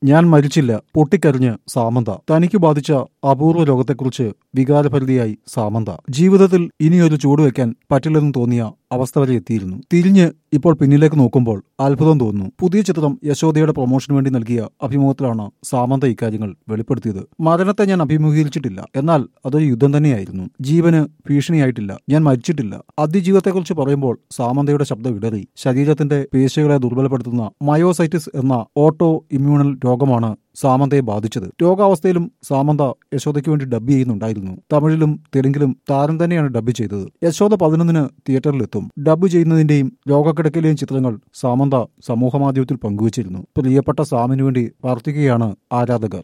ഞാൻ മരിച്ചില്ല പൊട്ടിക്കരഞ്ഞ് സാമന്ത തനിക്ക് ബാധിച്ച അപൂർവ രോഗത്തെക്കുറിച്ച് വികാരഭരിതയായി സാമന്ത ജീവിതത്തിൽ ഇനിയൊരു ചൂടുവെക്കാൻ പറ്റില്ലെന്ന് തോന്നിയ അവസ്ഥ വരെ എത്തിയിരുന്നു തിരിഞ്ഞ് ഇപ്പോൾ പിന്നിലേക്ക് നോക്കുമ്പോൾ അത്ഭുതം തോന്നുന്നു പുതിയ ചിത്രം യശോദയുടെ പ്രൊമോഷന് വേണ്ടി നൽകിയ അഭിമുഖത്തിലാണ് സാമന്ത ഇക്കാര്യങ്ങൾ വെളിപ്പെടുത്തിയത് മരണത്തെ ഞാൻ അഭിമുഖീകരിച്ചിട്ടില്ല എന്നാൽ അതൊരു യുദ്ധം തന്നെയായിരുന്നു ജീവന് ഭീഷണിയായിട്ടില്ല ഞാൻ മരിച്ചിട്ടില്ല അതിജീവിതത്തെക്കുറിച്ച് പറയുമ്പോൾ സാമന്തയുടെ ശബ്ദം ഇടറി ശരീരത്തിന്റെ പേശികളെ ദുർബലപ്പെടുത്തുന്ന മയോസൈറ്റിസ് എന്ന ഓട്ടോ ഇമ്മ്യൂണൽ രോഗമാണ് സാമന്തയെ ബാധിച്ചത് രോഗാവസ്ഥയിലും സാമന്ത യശോദയ്ക്ക് വേണ്ടി ഡബ് ചെയ്യുന്നുണ്ടായിരുന്നു തമിഴിലും തെലുങ്കിലും താരം തന്നെയാണ് ഡബ് ചെയ്തത് യശോദ പതിനൊന്നിന് തിയേറ്ററിലെത്തും ഡബ് ചെയ്യുന്നതിന്റെയും രോഗക്കിടക്കയിലെയും ചിത്രങ്ങൾ സാമന്ത സമൂഹമാധ്യമത്തിൽ പങ്കുവച്ചിരുന്നു പ്രിയപ്പെട്ട സാമിനു വേണ്ടി പ്രാർത്ഥിക്കുകയാണ് ആരാധകർ